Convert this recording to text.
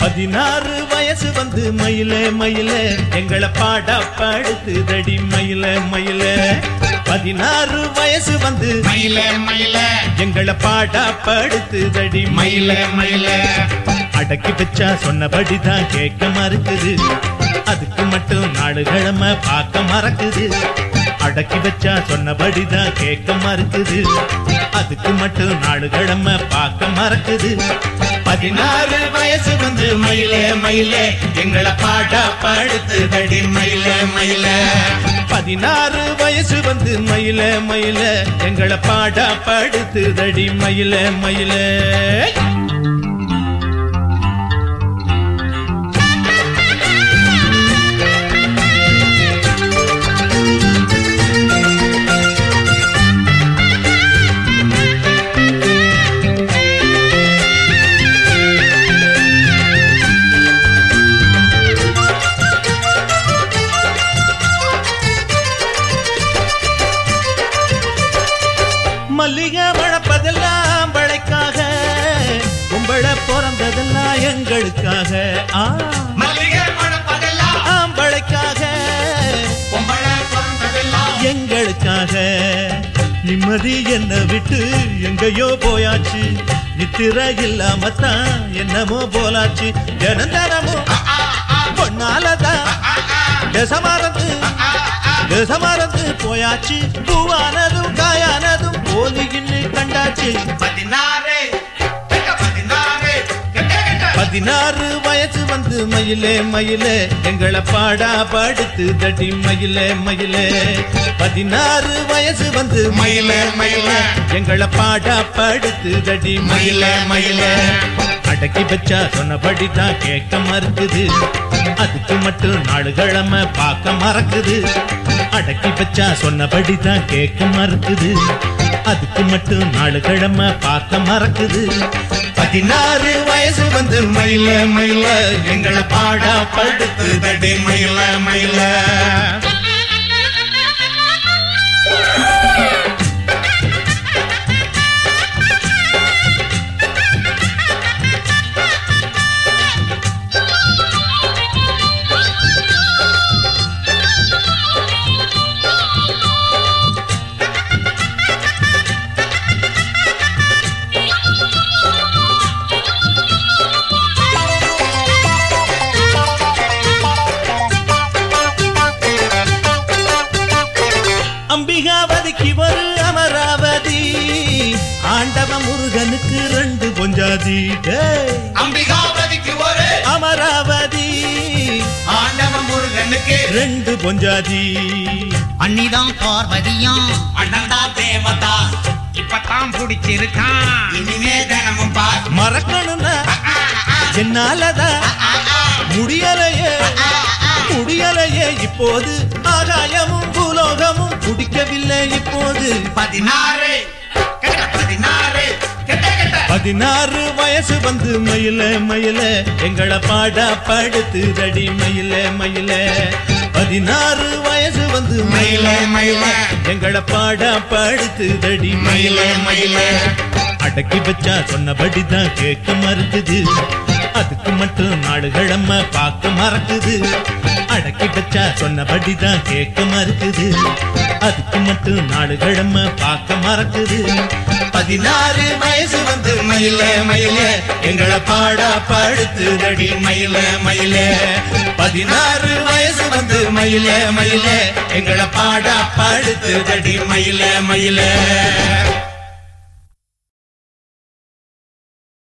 பதினாறு வயசு வந்து மயில மயில எங்களை பாடா படுத்துதடி மயில மயில பதினாறு வயசு வந்து மயில மயில எங்களை பாடா படுத்துதடி மயில மயில அடக்கி வச்சா சொன்னபடிதான் கேட்க மறுக்குது அதுக்கு மட்டும் நாலு கிழமை பார்க்க மறக்குது அடக்கி வச்சா சொன்னபடிதான் கேட்க மறுக்குது அதுக்கு மட்டும் நாலு கிழமை பார்க்க மறக்குது பதினாறு வயசு வந்து மயில மயில எங்களை பாடா படுத்துதடி மயில மயில பதினாறு வயசு வந்து மயில மயில எங்களை பாடா படுத்துதடி மயில மயில மல்லிகை மணப்பதெல்லாம் வளைக்காக கும்பள பிறந்ததெல்லாம் எங்களுக்காக ஆ, மல்லிகை மணப்பதெல்லாம் ஆம்பளைக்காக பொம்பள பிறந்ததெல்லாம் எங்களுக்காக நிம்மதி என்ன விட்டு எங்கேயோ போயாச்சு நித்திர இல்லாமத்தான் என்னமோ போலாச்சு தினந்தனமும் பொன்னாலதான் தசமறந்து தசமறந்து போயாச்சு பூவானதும் காயானதும் போலின்னு கண்டாச்சு பதினாறு கெட்ட பதினாறு கெட்ட கெட்ட பதினாறு வயசு வந்து மயிலே மயிலே எங்களை பாடா படுத்து தடி மயிலே மயிலே பதினாறு வயசு வந்து மயில மயில எங்களை பாடா படுத்து தடி மயில மயில அடக்கி வச்சா சொன்னபடி தான் கேட்க மறுக்குது அதுக்கு மட்டும் நாலு கிழமை பார்க்க மறக்குது அடக்கி வச்சா சொன்னபடி தான் கேட்க மறுக்குது அதுக்கு மட்டும் நாலு கிழமை பார்க்க மறக்குது பதினாறு வயசு வந்து மயில மயில எங்களை பாடா படுத்து தடி மயில மயில அம்பிகாவதிக்கு ஒரு அமராவதி ஆண்டவ முருகனுக்கு ரெண்டு பொஞ்சாதி டேய். அம்பிகாபதிக்கு ஒரு அமராவதி ஆண்டவ முருகனுக்கு ரெண்டு பொஞ்சாதி அன்னிதான் பார்வதியாம் அண்ணந்தா தேவதா இப்பதான் பிடிச்சிருக்கான் இனிமே தினமும் பார் மறக்கணும்னா என்னாலதான் முடியலையே முடியலையே இப்போது ஆகாயமும் பூலோகமும் குடிக்கவில்லை இப்போது பதினாறு கெட்ட பதினாறு கெட்ட கெட்ட பதினாறு வயசு வந்து மயில மயில எங்களை பாடா படுத்து தடி மயில மயில பதினாறு வயசு வந்து மயில மயில எங்களை பாடா படுத்து தடி மயில மயில அடக்கி வச்சா சொன்னபடி தான் கேட்க மறுக்குது அதுக்கு மட்டும் நாலு கிழமை பார்க்க மறக்குது அடக்கி வச்சா சொன்னபடி தான் கேட்க மறுக்குது அதுக்கு மட்டும் நாலு கிழமை பார்க்க மறக்குது பதினாறு வயசு வந்து மயில மயில எங்களை பாடா படுத்து தடி மயில மயில பதினாறு வயசு வந்து மயில மயில எங்களை பாடா படுத்து தடி மயில மயில